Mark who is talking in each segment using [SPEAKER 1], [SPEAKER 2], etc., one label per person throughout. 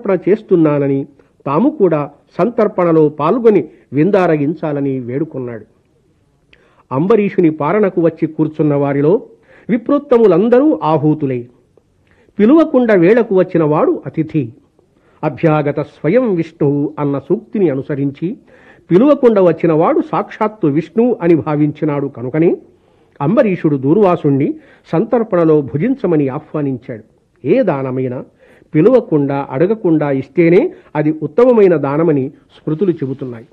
[SPEAKER 1] సంతర్పణ చేస్తున్నానని తాము కూడా సంతర్పణలో పాల్గొని విందారగించాలని వేడుకున్నాడు అంబరీషుని పారణకు వచ్చి కూర్చున్న వారిలో విప్రోత్తములందరూ ఆహూతులై పిలువకుండా వేళకు వచ్చిన వాడు అతిథి అభ్యాగత స్వయం విష్ణువు అన్న సూక్తిని అనుసరించి పిలువకుండా వచ్చిన వాడు సాక్షాత్తు విష్ణువు అని భావించినాడు కనుకనే అంబరీషుడు దూర్వాసుణ్ణి సంతర్పణలో భుజించమని ఆహ్వానించాడు ఏ దానమైనా పిలువకుండా అడగకుండా ఇస్తేనే అది ఉత్తమమైన దానమని స్మృతులు చెబుతున్నాయి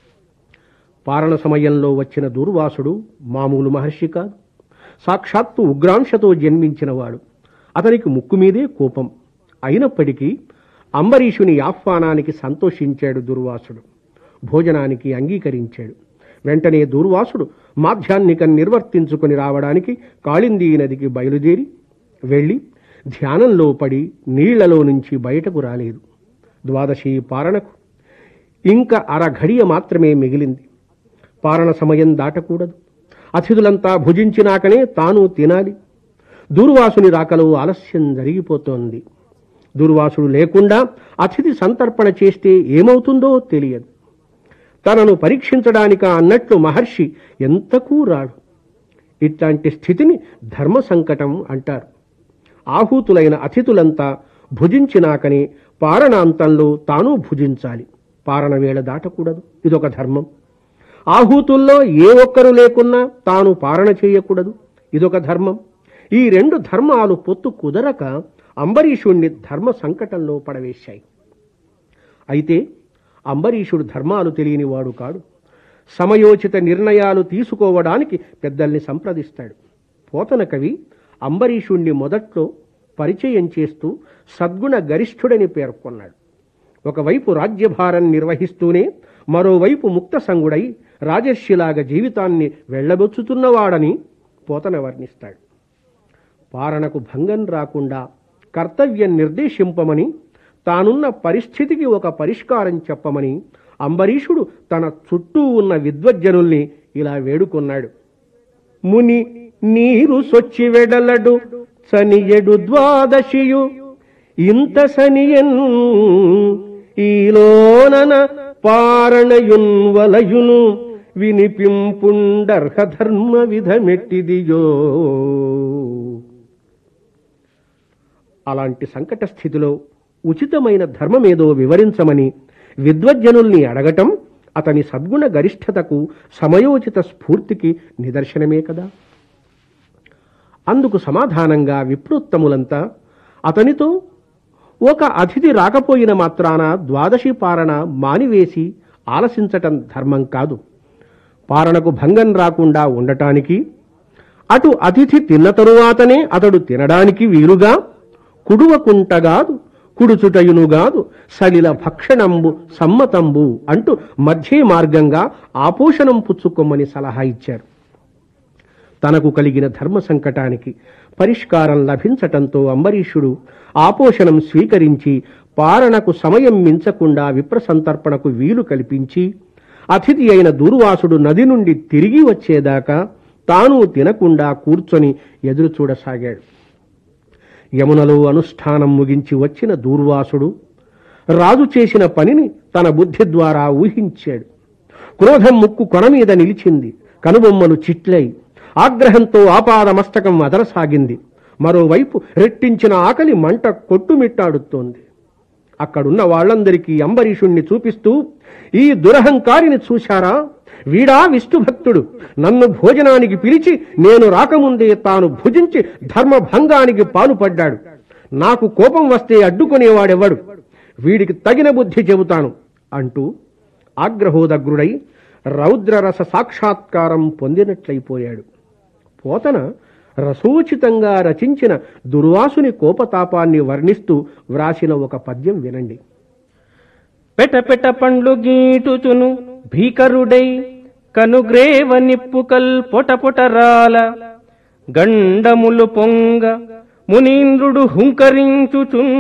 [SPEAKER 1] పారణ సమయంలో వచ్చిన దూర్వాసుడు మామూలు మహర్షి కాదు సాక్షాత్తు ఉగ్రాంశతో జన్మించినవాడు అతనికి ముక్కు మీదే కోపం అయినప్పటికీ అంబరీషుని ఆహ్వానానికి సంతోషించాడు దుర్వాసుడు భోజనానికి అంగీకరించాడు వెంటనే దూర్వాసుడు మాధ్యాన్నికం నిర్వర్తించుకొని రావడానికి కాళిందీ నదికి బయలుదేరి వెళ్ళి ధ్యానంలో పడి నీళ్లలో నుంచి బయటకు రాలేదు ద్వాదశి పారణకు ఇంకా అరఘడియ మాత్రమే మిగిలింది పారణ సమయం దాటకూడదు అతిథులంతా భుజించినాకనే తాను తినాలి దూర్వాసుని రాకలో ఆలస్యం జరిగిపోతోంది దుర్వాసుడు లేకుండా అతిథి సంతర్పణ చేస్తే ఏమవుతుందో తెలియదు తనను పరీక్షించడానిక అన్నట్లు మహర్షి ఎంతకూ రాడు ఇట్లాంటి స్థితిని ధర్మ సంకటం అంటారు ఆహూతులైన అతిథులంతా భుజించినాకనే పారణాంతంలో తాను భుజించాలి పారణ వేళ దాటకూడదు ఇదొక ధర్మం ఆహూతుల్లో ఏ ఒక్కరు లేకున్నా తాను పారణ చేయకూడదు ఇదొక ధర్మం ఈ రెండు ధర్మాలు పొత్తు కుదరక అంబరీషుణ్ణి ధర్మ సంకటంలో పడవేశాయి అయితే అంబరీషుడు ధర్మాలు తెలియనివాడు కాడు సమయోచిత నిర్ణయాలు తీసుకోవడానికి పెద్దల్ని సంప్రదిస్తాడు పోతన కవి అంబరీషుణ్ణి మొదట్లో పరిచయం చేస్తూ సద్గుణ గరిష్ఠుడని పేర్కొన్నాడు ఒకవైపు రాజ్యభారం నిర్వహిస్తూనే మరోవైపు ముక్త సంగుడై రాజర్షిలాగా జీవితాన్ని వెళ్ళబొచ్చుతున్నవాడని పోతన వర్ణిస్తాడు పారణకు భంగం రాకుండా కర్తవ్యం నిర్దేశింపమని తానున్న పరిస్థితికి ఒక పరిష్కారం చెప్పమని అంబరీషుడు తన చుట్టూ ఉన్న విద్వజ్జనుల్ని ఇలా వేడుకొన్నాడు ముని నీరు సొచ్చి వెడలడు సనియడు ద్వాదశియు ఇంత సనియన్ ఈలోనన పారణయున్ వలయును వినిపింపుండర్హ ధర్మ విధమెట్టిదియో అలాంటి సంకట స్థితిలో ఉచితమైన ధర్మమేదో వివరించమని విద్వజ్జనుల్ని అడగటం అతని సద్గుణ గరిష్ఠతకు సమయోచిత స్ఫూర్తికి నిదర్శనమే కదా అందుకు సమాధానంగా విప్రోత్తములంతా అతనితో ఒక అతిథి రాకపోయిన మాత్రాన ద్వాదశి పారణ మానివేసి ఆలసించటం ధర్మం కాదు పారణకు భంగం రాకుండా ఉండటానికి అటు అతిథి తిన్న తరువాతనే అతడు తినడానికి వీలుగా కుడువకుంటగాదు కుడుచుటయునుగాదు సలిల భక్షణంబు సమ్మతంబు అంటూ మధ్య మార్గంగా ఆపోషణం పుచ్చుకోమని సలహా ఇచ్చారు తనకు కలిగిన ధర్మ సంకటానికి పరిష్కారం లభించటంతో అంబరీషుడు ఆపోషణం స్వీకరించి పారణకు సమయం మించకుండా విప్రసంతర్పణకు వీలు కల్పించి అతిథి అయిన దూర్వాసుడు నది నుండి తిరిగి వచ్చేదాకా తాను తినకుండా కూర్చొని ఎదురు చూడసాగాడు యమునలో అనుష్ఠానం ముగించి వచ్చిన దూర్వాసుడు రాజు చేసిన పనిని తన బుద్ధి ద్వారా ఊహించాడు క్రోధం ముక్కు కొన మీద నిలిచింది కనుబొమ్మలు చిట్లై ఆగ్రహంతో ఆపాద మస్తకం అదరసాగింది మరోవైపు రెట్టించిన ఆకలి మంట కొట్టుమిట్టాడుతోంది అక్కడున్న వాళ్ళందరికీ అంబరీషుణ్ణి చూపిస్తూ ఈ దురహంకారిని చూశారా వీడా విష్ణుభక్తుడు నన్ను భోజనానికి పిలిచి నేను రాకముందే తాను భుజించి ధర్మభంగానికి పాలుపడ్డాడు నాకు కోపం వస్తే అడ్డుకునేవాడెవడు వీడికి తగిన బుద్ధి చెబుతాను అంటూ ఆగ్రహోదగ్రుడై రౌద్రరస సాక్షాత్కారం పొందినట్లయిపోయాడు పోతన రసోచితంగా రచించిన దుర్వాసుని కోపతాపాన్ని వర్ణిస్తూ వ్రాసిన ఒక పద్యం వినండి
[SPEAKER 2] పెట పెట పండ్లు గీటుచును భీకరుడై కనుగ్రేవ నిప్పుకల్ పొట పొటరాల గండములు పొంగ మునీంద్రుడు హుంకరించుచున్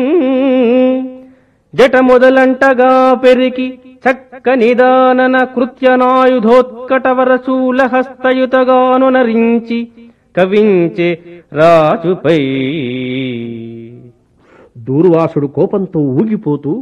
[SPEAKER 2] జట మొదలంటగా పెరికి చక్క నిదానన కృత్యనాయుధోత్కటవరశూల హస్తయుతగాను నరించి కవించే రాజుపై
[SPEAKER 1] దూర్వాసుడు కోపంతో ఊగిపోతూ